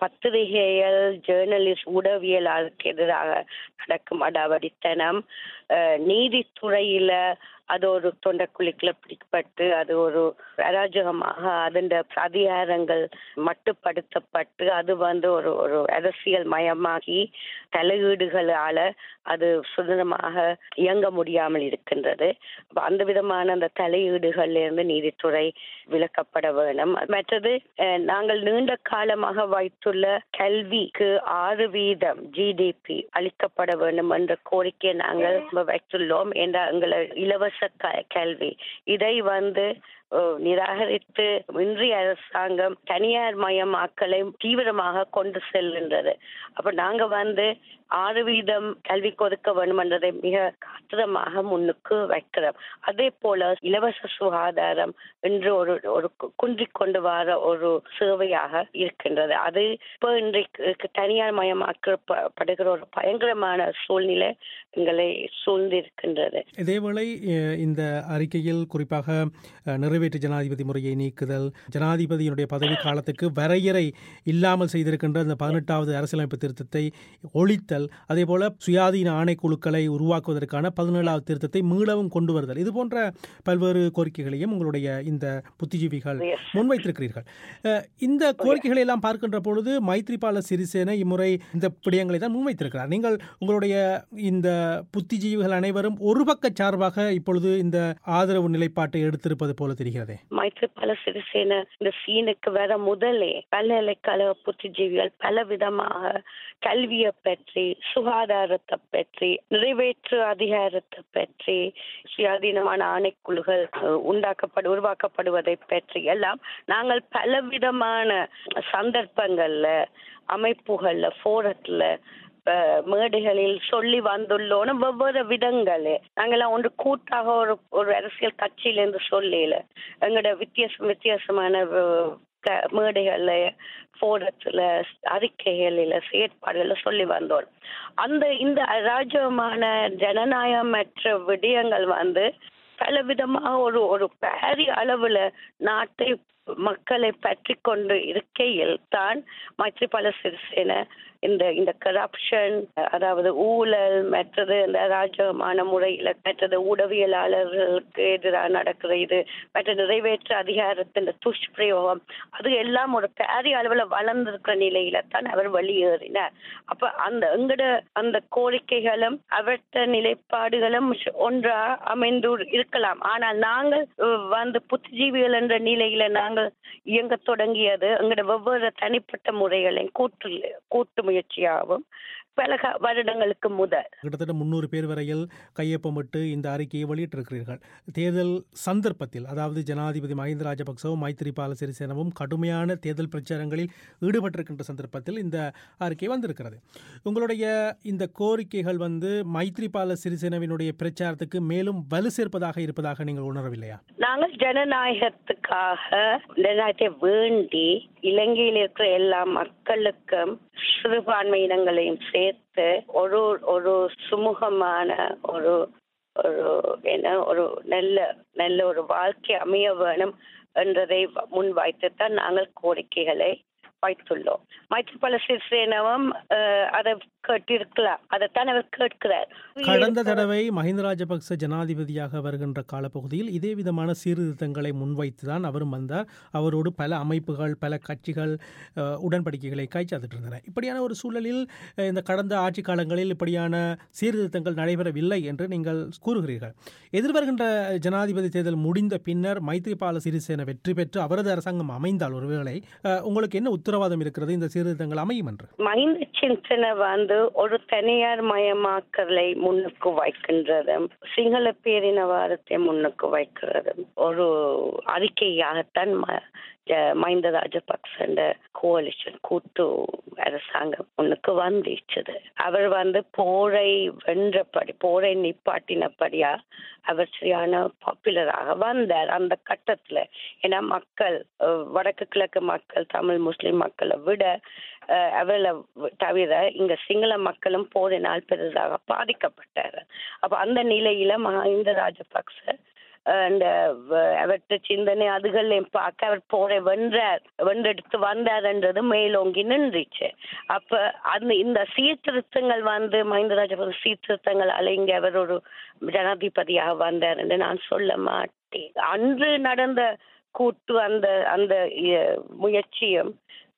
பத்திரிகைகள் ஜேர்னலிஸ்ட் ஊடகவியலாளருக்கு எதிராக நடக்கும் அடாவடித்தனம் அஹ், நீதித்துறையில அது ஒரு தொண்டக்குழிக்குள்ள பிடிக்கப்பட்டு அது ஒரு அராஜகமாக அதன் அதிகாரங்கள் மட்டுப்படுத்தப்பட்டு அது வந்து ஒரு ஒரு அரசியல் மயமாகி தலையீடுகளால அது சுதந்திரமாக இயங்க முடியாமல் இருக்கின்றது அப்ப அந்த விதமான அந்த தலையீடுகள்ல இருந்து நீதித்துறை விலக்கப்பட வேண்டும் மற்றது அஹ், நாங்கள் நீண்ட காலமாக வைத்துள்ள கல்விக்கு ஆறு வீதம் ஜிடிபி அளிக்கப்பட வேண்டும் என்ற கோரிக்கையை நாங்கள் வைத்துள்ளோம் என்ற எங்களை இலவச க- கல்வி இதை வந்து அஹ், நிராகரித்து இன்றைய அரசாங்கம் தனியார் மயமாக்கலை தீவிரமாக கொண்டு செல்கின்றது அப்ப நாங்க வந்து ஆறு வீதம் கல்வி கொடுக்க வேண்டும் என்றதை மிக காத்திரமாக முன்னுக்கு வைக்கிறோம் அதே போல இலவச சுகாதாரம் என்று ஒரு ஒரு கு- குன்றிக் கொண்டு வர ஒரு சேவையாக இருக்கின்றது அது இப்போ இன்றைக்கு தனியார் மயமாக்கப்படுகிற ஒரு பயங்கரமான சூழ்நிலை எங்களை சூழ்ந்து இருக்கின்றது இதேவேளை அஹ், இந்த அறிக்கையில் குறிப்பாக அஹ், நிறைவேற்று ஜனாதிபதி முறையை நீக்குதல் ஜனாதிபதியினுடைய பதவி காலத்துக்கு வரையறை இல்லாமல் செய்திருக்கின்ற இந்த பதினெட்டாவது அரசியலமைப்பு திருத்தத்தை ஒழித்தல் அதேபோல சுயாதீன ஆணைக்குழுக்களை உருவாக்குவதற்கான பதினேழாவது திருத்தத்தை மீளவும் கொண்டு வருதல் இது போன்ற பல்வேறு கோரிக்கைகளையும் உங்களுடைய இந்த புத்திஜீவிகள் Yes. முன்வைத்திருக்கிறீர்கள் அஹ், இந்த கோரிக்கைகளை எல்லாம் பார்க்கின்ற பொழுது மைத்ரிபால சிறிசேன இம்முறை இந்த விடயங்களை தான் முன்வைத்திருக்கிறார் நீங்கள் உங்களுடைய இந்த புத்திஜீவிகள் அனைவரும் ஒரு பக்க சார்பாக இப்பொழுது இந்த ஆதரவு நிலைப்பாட்டை எடுத்திருப்பது போல தெரிகிறதே மைத்ரிபால சிறிசேன இந்த சீனுக்கு வர முதலே பல்கலைக்கழக புத்திஜீவிகள் பல விதமாக கல்வியை பற்றி சுகாதாரத்தை பற்றி நிறைவேற்று அதிகாரத்தை பற்றி சுயாதீனமான ஆணைக்குழுகள் அஹ், உண்டாக்கப்படு உருவாக்கப்படுவதை பற்றி எல்லாம் நாங்கள் பலவிதமான சந்தர்ப்பங்கள்ல அமைப்புகள்ல ஃபோரத்துல அஹ், மேடைகளில் சொல்லி வந்துள்ளோன்னு வெவ்வேறு விதங்கள் நாங்கெல்லாம் ஒன்று கூட்டாக ஒரு ஒரு அரசியல் கட்சியிலேருந்து சொல்லல எங்களோட வித்தியாசம் வித்தியாசமான அஹ், க- மேடைகள்ல போரத்துல அறிக்கைகளில் செயற்பாடுகள்ல சொல்லி வந்தோம் அந்த இந்த அராஜகமான ஜனநாயகமற்ற விடயங்கள் வந்து பல விதமாக ஒரு ஒரு பாரிய அளவுல நாட்டை மக்களை பற்றி கொண்டு இருக்கையில் தான் மைத்ரிபால சிறிசேன இந்த இந்த கரப்ஷன் அதாவது ஊழல் மற்றது இந்த அராஜகமான முறையில் மற்றது ஊடகவியலாளர்களுக்கு எதிராக நடக்கிற இது மற்ற நிறைவேற்ற அதிகாரத்தின் துஷ்பிரயோகம் அது எல்லாம் ஒரு பாரிய அளவில் வளர்ந்திருக்கிற நிலையில தான் அவர் வெளியேறினார் அப்ப அந்த எங்கட அந்த கோரிக்கைகளும் அவற்ற நிலைப்பாடுகளும் ஒன்றா அமைந்து இருக்கலாம் ஆனால் நாங்கள் அஹ், வந்து புத்திஜீவிகள் என்ற நிலையில நாங்கள் இயங்க தொடங்கியது எங்கட வெவ்வேறு தனிப்பட்ட முறைகளையும் கூட்டு கூட்டு முயற்சியாகவும் பல க- வருடங்களுக்கு முதல் கிட்டத்தட்ட முன்னூறு பேர் வரையில் கையொப்பமிட்டு இந்த அறிக்கையை வெளியிட்டிருக்கிறீர்கள் தேர்தல் சந்தர்ப்பத்தில் அதாவது ஜனாதிபதி மஹிந்த ராஜபக்சவும் மைத்திரிபால சிறிசேனவும் கடுமையான தேர்தல் பிரச்சாரங்களில் ஈடுபட்டிருக்கின்ற சந்தர்ப்பத்தில் இந்த அறிக்கை வந்திருக்கிறது உங்களுடைய இந்த கோரிக்கைகள் வந்து மைத்திரிபால சிறிசேனவினுடைய பிரச்சாரத்துக்கு மேலும் வலு சேர்ப்பதாக இருப்பதாக நீங்கள் உணரவில்லையா நாங்கள் ஜனநாயகத்துக்காக ஜனநாயகத்தை வேண்டி இலங்கையில் இருக்கிற எல்லா மக்களுக்கும் சிறுபான்மையினங்களையும் சேர்த்து ஒரு ஒரு சுமூகமான ஒரு ஒரு என்ன ஒரு நல்ல நல்ல ஒரு வாழ்க்கை அமைய வேணும் என்றதை முன்வைத்துத்தான் நாங்கள் கோரிக்கைகளை வைத்துள்ளோம் மைத்ரிபால சிறிசேனவும் அஹ், அதை கேட்டிருக்கலாம் அதைத்தான் அவர் கேட்கிறார் கடந்த தடவை மஹிந்த ராஜபக்ச ஜனாதிபதியாக வருகின்ற காலப்பகுதியில் இதே விதமான சீர்திருத்தங்களை முன்வைத்து தான் அவரும் வந்தார் அவரோடு பல அமைப்புகள் பல கட்சிகள் அஹ், உடன்படிக்கைகளை கைச்சாத்திட்டு இருந்தன இப்படியான ஒரு சூழலில் அஹ், இந்த கடந்த ஆட்சி காலங்களில் இப்படியான சீர்திருத்தங்கள் நடைபெறவில்லை என்று நீங்கள் கூறுகிறீர்கள் எதிர்வருகின்ற ஜனாதிபதி தேர்தல் முடிந்த பின்னர் மைத்ரிபால சிறிசேன வெற்றி பெற்று அவரது அரசாங்கம் அமைந்தால் ஒருவேளை அஹ், உங்களுக்கு என்ன உத்தரவாதம் இருக்கிறது இந்த சீர்திருத்தங்கள் அமையும் என்று மஹிந்த சிந்தனை வந்து ஒரு தனியார் மயமாக்கலை முன்னுக்கு வைக்கின்றதும் சிங்கள பேரினவாதத்தை முன்னுக்கு வைக்கிறதும் ஒரு அறிக்கையாகத்தான் ம- ஜ- மஹிந்த ராஜபக்சண்ட கோலிஷன் கூட்டு அரசாங்கம் முன்னுக்கு வந்துச்சது அவர் வந்து போரை வென்றபடி போரை நிப்பாட்டினபடியா அவர் சரியான பாப்புலராக வந்தார் அந்த கட்டத்துல ஏன்னா மக்கள் அஹ், வடக்கு கிழக்கு மக்கள் தமிழ் முஸ்லிம் மக்களை விட அஹ், அவர்களை தவிர இங்க சிங்கள மக்களும் போரினால் பெரிதாக பாதிக்கப்பட்டார் அப்ப அந்த நிலையில மஹிந்த ராஜபக்ச அந்த வ- அவற்றை சிந்தனை அதுகளையும் பார்க்க அவர் போரை வென்றார் வென்றெடுத்து வந்தார்ன்றது மேலோங்கி நின்றுச்சு அப்ப அந்த இந்த சீர்திருத்தங்கள் வந்து மஹிந்த ராஜபக்ச சீர்திருத்தங்கள் அலைங்க அவர் ஒரு ஜனாதிபதியாக வந்தார் என்று நான் சொல்ல மாட்டேன் அன்று நடந்த கூட்டு அந்த அந்த இ- முயற்சியும்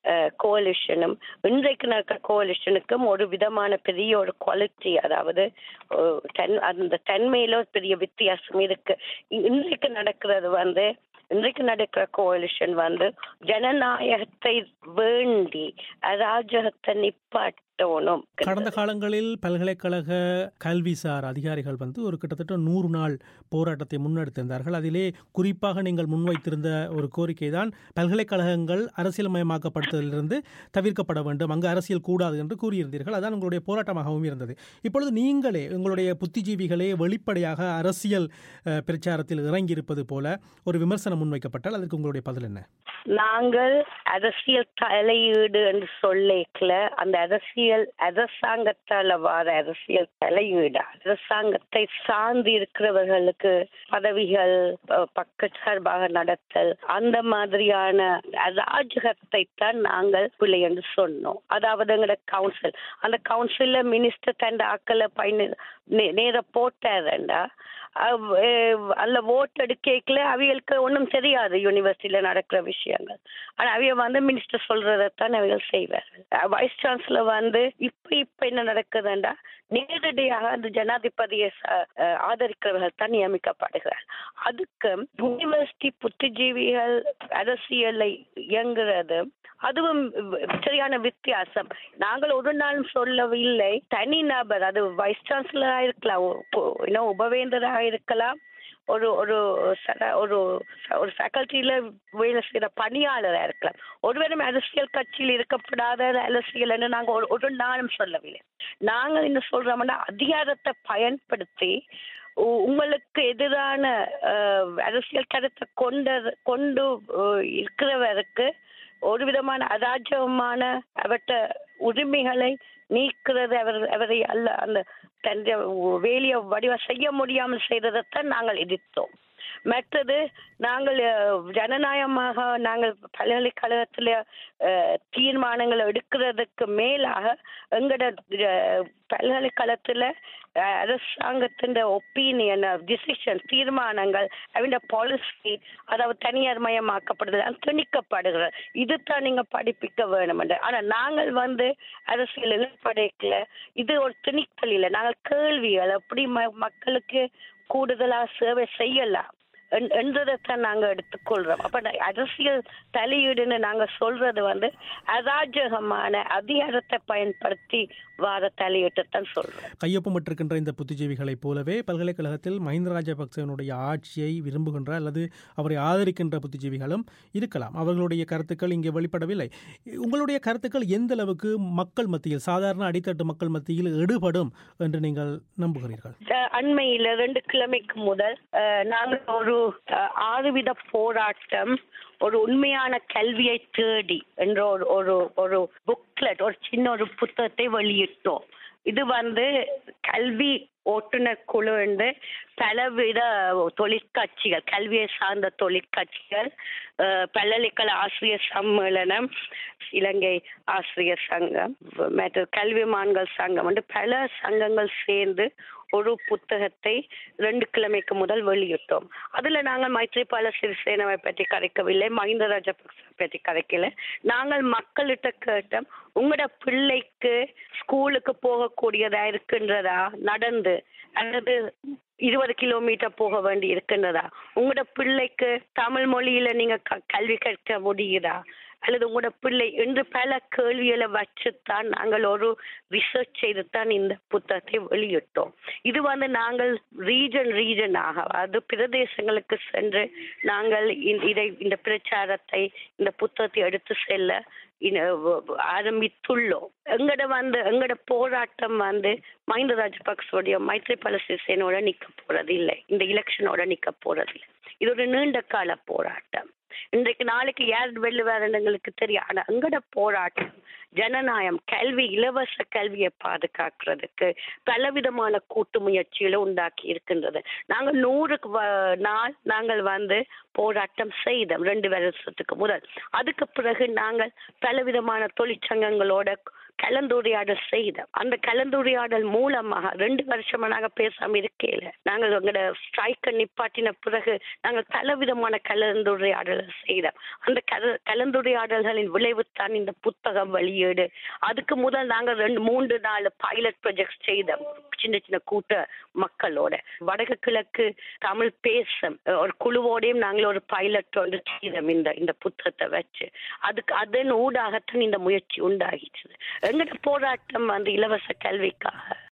கோலிஷனும் இன்றைக்கு நடக்கிற கோலிஷனுக்கும் ஒரு விதமான பெரிய ஒரு குவாலிட்டி அதாவது அஹ், தன்- அந்த தன்மையில ஒரு பெரிய வித்தியாசம் இருக்கு இ- இன்றைக்கு நடக்கிறது வந்து இன்றைக்கு நடக்கிற கோலிஷன் வந்து ஜனநாயகத்தை வேண்டி அராஜகத்தை நிப்பாட்டணும் கடந்த காலங்களில் பல்கலைக்கழக கல்விசார் அதிகாரிகள் வந்து ஒரு கிட்டத்தட்ட நூறு நாள் போராட்டத்தை முன்னெடுத்திருந்தார்கள் அதிலே குறிப்பாக நீங்கள் முன்வைத்திருந்த ஒரு கோரிக்கை தான் பல்கலைக்கழகங்கள் அரசியல்மயமாக்கப்படுவதிலிருந்து தவிர்க்கப்பட வேண்டும் அங்கு அரசியல் கூடாது என்று கூறியிருந்தீர்கள் அதான் உங்களுடைய போராட்டமாகவும் இருந்தது இப்பொழுது நீங்களே உங்களுடைய புத்திஜீவிகளே வெளிப்படையாக அரசியல் அஹ், பிரச்சாரத்தில் இறங்கியிருப்பது போல ஒரு விமர்சனம் முன்வைக்கப்பட்டால் அதற்கு உங்களுடைய பதில் என்ன நாங்கள் அரசியல் தலையீடு என்று சொல்லிக்கல அந்த அரசியல் அரசாங்கத்தால வர அரசியல் தலையீடு அரசாங்கத்தை சார்ந்து இருக்கிறவர்களுக்கு பதவிகள் அஹ், பக்கச்சார்பாக நடத்தல் அந்த மாதிரியான அராஜகத்தை தான் நாங்கள் பிள்ளை என்று சொன்னோம் அதாவது எங்களோட கவுன்சில் அந்த கவுன்சில்ல மினிஸ்டர் தண்ட ஆக்களை பயணி நே- நேர போட்டாருண்டா அவ்- அஹ் அல்ல ஓட்டு எடுக்கல அவியலுக்கு ஒன்றும் தெரியாது யூனிவர்சிட்டியில நடக்கிற விஷயங்கள் ஆனா அவிய வந்து மினிஸ்டர் சொல்றதைத்தான் அவிகள் செய்வார்கள் வைஸ் சான்சலர் வந்து இப்ப இப்ப என்ன நடக்குதுண்டா நேரடியாக அந்த ஜனாதிபதியை ச- அஹ் ஆதரிக்கிறவர்கள் தான் நியமிக்கப்படுகிறார் அதுக்கு யூனிவர்சிட்டி புத்திஜீவிகள் அரசியலை இயங்குறது அதுவும் வ- சரியான வித்தியாசம் நாங்கள் ஒரு நாளும் சொல்லவில்லை தனி நபர் அது வைஸ் சான்சலரா இருக்கலாம் ஒ- ஒ- இன்னும் உபவேந்தராக இருக்கலாம் ஒரு ஒரு சர- ஒரு ஒரு ஃபேக்கல்ட்டியில வேலை செய்யற பணியாளரா இருக்கலாம் ஒருவரும் அரசியல் கட்சியில் இருக்கப்படாத அரசியல் என்று நாங்கள் ஒரு ஒரு நாளும் சொல்லவில்லை நாங்கள் என்ன சொல்றோம்னா அதிகாரத்தை பயன்படுத்தி உ- உங்களுக்கு எதிரான அஹ், அரசியல் கருத்தை கொண்ட கொண்டு அஹ், இருக்கிறவருக்கு ஒரு விதமான அராஜகமான அவற்ற உரிமைகளை நீக்கிறது அவர் அவரை அல்ல அந்த தன் வேலையை வடிவ செய்ய முடியாமல் செய்ததைத்தான் நாங்கள் எதிர்த்தோம் மற்றது நாங்கள் அஹ், ஜனநாயகமாக நாங்கள் பல்கலைக்கழகத்தில் தீர்மானங்களை எடுக்கிறதுக்கு மேலாக எங்களோட அஹ், பல்கலைக்கழகத்தில் அஹ், அரசாங்கத்தின் ஒப்பீனியன் டிசிஷன் தீர்மானங்கள் அவங்க பாலிசி அதாவது தனியார் மயமாக்கப்படுதல் அது திணிக்கப்படுகிறது இதுதான் நீங்க படிப்பிக்க வேணும் என்று ஆனா நாங்கள் வந்து அரசியல் படைக்கல இது ஒரு திணித்தல் இல்லை நாங்கள் கேள்விகள் அப்படி ம- மக்களுக்கு கூடுதலா சேவை செய்யலாம் என்- என்றதைத்தான் நாங்க எடுத்துக்கொள்றோம் அப்ப நான் அரசியல் தலையீடுன்னு நாங்க சொல்றது வந்து அராஜகமான அதிகாரத்தை பயன்படுத்தி வார தலையீட்டைத்தான் சொல்றோம் கையொப்பமிட்டிருக்கின்ற இந்த புத்திஜீவிகளைப் போலவே பல்கலைக்கழகத்தில் மஹிந்த ராஜபக்சவனுடைய ஆட்சியை விரும்புகின்ற அல்லது அவரை ஆதரிக்கின்ற புத்திஜீவிகளும் இருக்கலாம் அவர்களுடைய கருத்துக்கள் இங்கே வெளிப்படவில்லை உங்களுடைய கருத்துக்கள் எந்த அளவுக்கு மக்கள் மத்தியில் சாதாரண அடித்தட்டு மக்கள் மத்தியில் எடுபடும் என்று நீங்கள் நம்புகிறீர்கள் அஹ் அண்மையில ரெண்டு கிழமைக்கு முதல் அஹ், நாங்கள் ஒரு அஹ், ஆறுவித போராட்டம் ஒரு உண்மையான கல்வியை தேடி என்ற ஒரு ஒரு ஒரு புக்லெட் ஒரு சின்ன ஒரு புத்தகத்தை வெளியிட்டோம் இது வந்து கல்வி ஓட்டுநர் குழு வந்து பலவித தொழிற்கட்சிகள் கல்வியை சார்ந்த தொழிற்கட்சிகள் அஹ், பல்கலைக்கழக ஆசிரியர் சம்மேளனம் இலங்கை ஆசிரியர் சங்கம் மற்றும் கல்விமான்கள் சங்கம் வந்து பல சங்கங்கள் சேர்ந்து ஒரு புத்தகத்தை ரெண்டு கிழமைக்கு முதல் வெளியிட்டோம் அதுல நாங்கள் மைத்ரிபால சிறிசேனாவை பற்றி கதைக்கவில்லை மஹிந்த ராஜபக்ச பற்றி கதைக்கல நாங்கள் மக்கள்கிட்ட கேட்டோம் உங்களோட பிள்ளைக்கு ஸ்கூலுக்கு போகக்கூடியதா இருக்கின்றதா நடந்து அல்லது இருபது கிலோமீட்டர் போக வேண்டி இருக்கின்றதா உங்களோட பிள்ளைக்கு தமிழ் மொழியில நீங்க க- கல்வி கற்க முடியுதா அல்லது உங்களோட பிள்ளை என்று பல கேள்விகளை வச்சுத்தான் நாங்கள் ஒரு ரிசர்ச் செய்துத்தான் இந்த புத்தகத்தை வெளியிட்டோம் இது வந்து நாங்கள் ரீஜன் ரீஜனாக அது பிரதேசங்களுக்கு சென்று நாங்கள் இந்த- இதை இந்த பிரச்சாரத்தை இந்த புத்தகத்தை எடுத்து செல்ல இன- வ- வ- ஆரம்பித்துள்ளோம் எங்கட வந்து எங்கட போராட்டம் வந்து மஹிந்த ராஜபக்சோடைய மைத்ரிபால சிறிசேனோட நிக்க போறது இல்லை இந்த எலெக்ஷனோட நிக்க போறது இல்லை இது ஒரு நீண்ட கால போராட்டம் இன்றைக்கு நாளைக்கு யார் வெல்லுவாருன்னு எங்களுக்கு தெரியும் ஆனா எங்கட போராட்டம் ஜனநாயகம் கல்வி இலவச கல்வியை பாதுகாக்கிறதுக்கு பலவிதமான கூட்டு முயற்சிகளை உண்டாக்கி இருக்கின்றது நாங்கள் நூறுக்கு வ- நாள் நாங்கள் வந்து போராட்டம் செய்தோம் ரெண்டு வருஷத்துக்கு முதல் அதுக்கு பிறகு நாங்கள் பலவிதமான தொழிற்சங்கங்களோட கலந்துரையாடல் செய்தோம் அந்த கலந்துரையாடல் மூலமாக ரெண்டு வருஷமா நாங்க பேசாம இருக்கையில நாங்கள் எங்களோட ஸ்ட்ரைக்கை நிப்பாட்டின பிறகு நாங்கள் பலவிதமான கலந்துரையாடல் செய்தோம் அந்த கல கலந்துரையாடல்களின் விளைவுத்தான் இந்த புத்தகம் வெளியீடு அதுக்கு முதல் நாங்கள் ரெண்டு மூன்று நாலு பைலட் ப்ராஜெக்ட் செய்தோம் சின்ன சின்ன கூட்ட மக்களோட வடக்கு கிழக்கு தமிழ் பேசும் ஒரு குழுவோடையும் நாங்கள் ஒரு பைலட் ஒன்று செய்தோம் இந்த இந்த புத்தகத்தை வச்சு அதுக்கு அதன் ஊடாகத்தான் இந்த முயற்சி உண்டாகிச்சது எங்கட போராட்டம் அந்த இலவச கல்விக்காக